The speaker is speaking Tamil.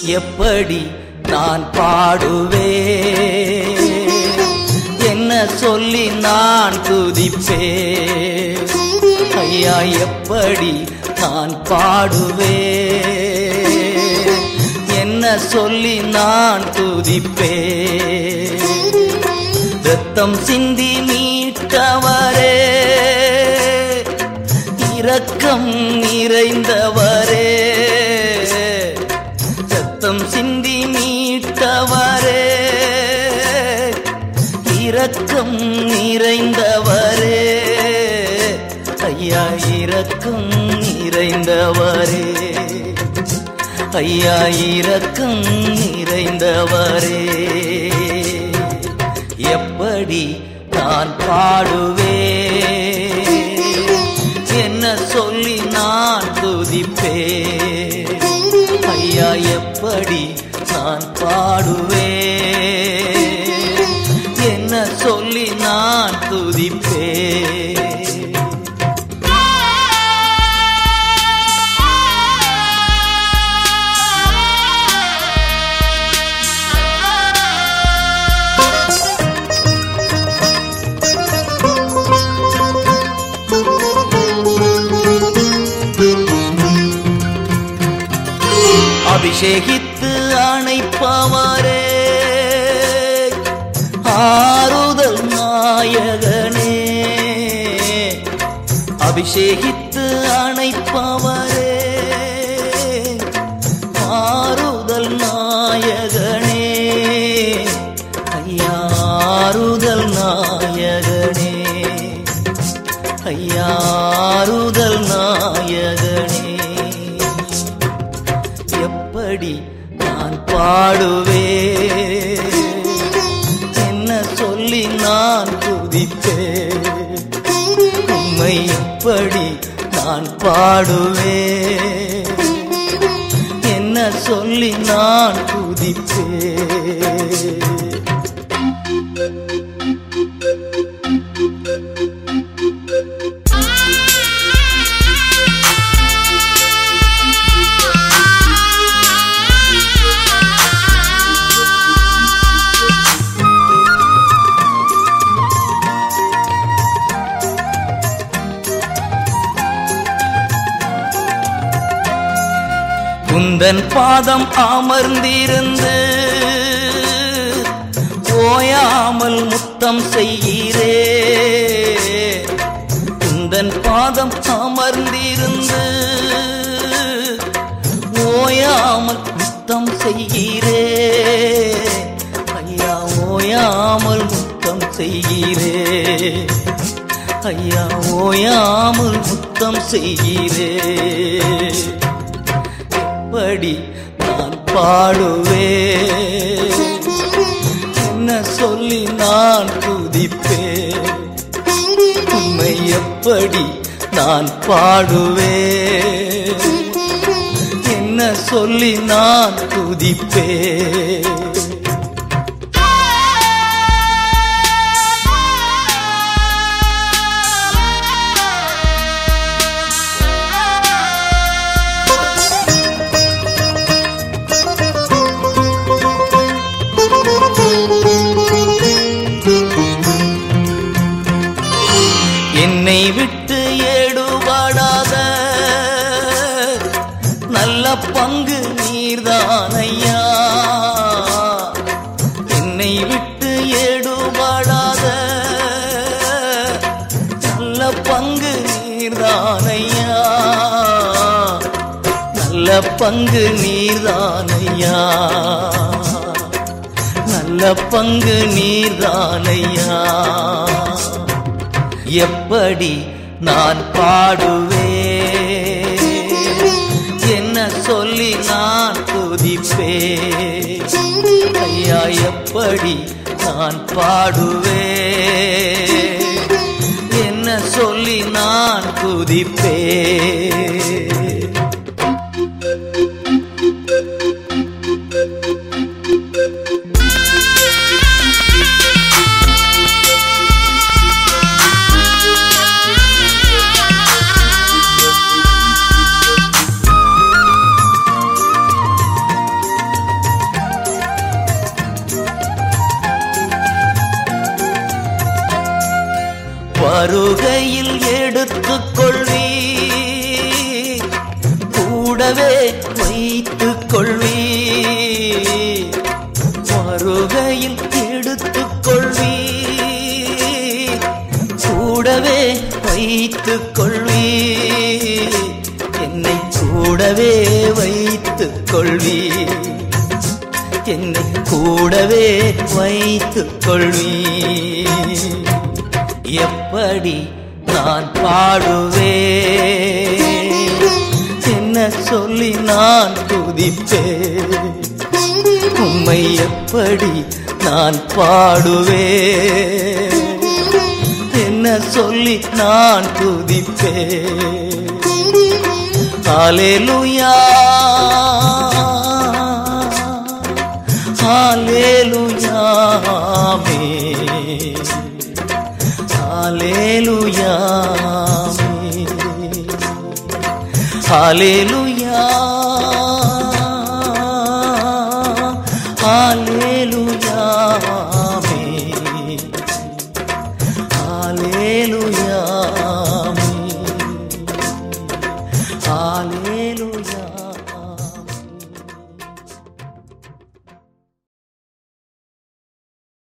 எப்படி நான் பாடுவேன் என்ன சொல்லி நான் துதிப்பேன் ஐயா எப்படி நான் பாடுவேன் என்ன சொல்லி நான் துதிப்பேன் ரத்தம் சிந்தி மீட்டவரே இரக்கம் நிறைந்தவரே ரத்தம் சிந்தி மீட்டவரே இரக்கம் நிறைந்தவரே ஐயா இரக்கம் நிறைந்தவரே ஐயா இரக்கம் நிறைந்தவரே எப்படி நான் பாடுவேன் என்ன சொல்லி நான் துதிப்பேன் ஐயா எப்படி நான் பாடுவேன் என்ன சொல்லி நான் துதிப்பேன் அபிஷேகித்து அணைப்பவரே ஆறுதல் நாயகனே அபிஷேகித்து அணைப்பவரே ஆறுதல் நாயகனே ஐயா ஆறுதல் நாயகனே ஐயா ஆறுதல் நாயகனே எப்படி நான் பாடுவேன் என்ன சொல்லி நான் துதிப்பேன் உம்மை எப்படி நான் பாடுவேன் என்ன சொல்லி நான் துதிப்பேன் குந்தன் பாதம் அமர்ந்திருந்து ஓயாமல் முத்தம் செய்கிறே குந்தன் பாதம் அமர்ந்திருந்து ஓயாமல் முத்தம் செய்கிறே ஐயா ஓயாமல் முத்தம் செய்கிறே ஐயா ஓயாமல் முத்தம் செய்கிறே எப்படி நான் பாடுவேன் என்ன சொல்லி நான் துதிப்பேன் உம்மை எப்படி நான் பாடுவேன் என்ன சொல்லி நான் துதிப்பேன் என்னை விட்டு ஏடுபடாத நல்ல பங்கு நீர்தானையா என்னை விட்டு ஏடுபடாத நல்ல பங்கு நீர்தானையா நல்ல பங்கு நீர்தானையா நல்ல பங்கு நீர்தானையா எப்படி நான் பாடுவேன் என்ன சொல்லி நான் துதிப்பேன் ஐயா எப்படி நான் பாடுவேன் என்ன சொல்லி நான் துதிப்பேன் வருகையில் எடுத்துக்கொள்வீ கூடவே வைத்துக் கொள்வீ வருகையில் எடுத்துக்கொள்வீ கூடவே வைத்துக் கொள்வீ என்னை கூடவே வைத்துக் கொள்வீ என்னை கூடவே வைத்துக் கொள்வீ எப்படி நான் பாடுவே என்ன சொல்லி நான் துதிப்பே உம்மை எப்படி நான் பாடுவே என்ன சொல்லி நான் துதிப்பே ஹalleluya ஹalleluya ஆமென் ஹalleluya ஹalleluya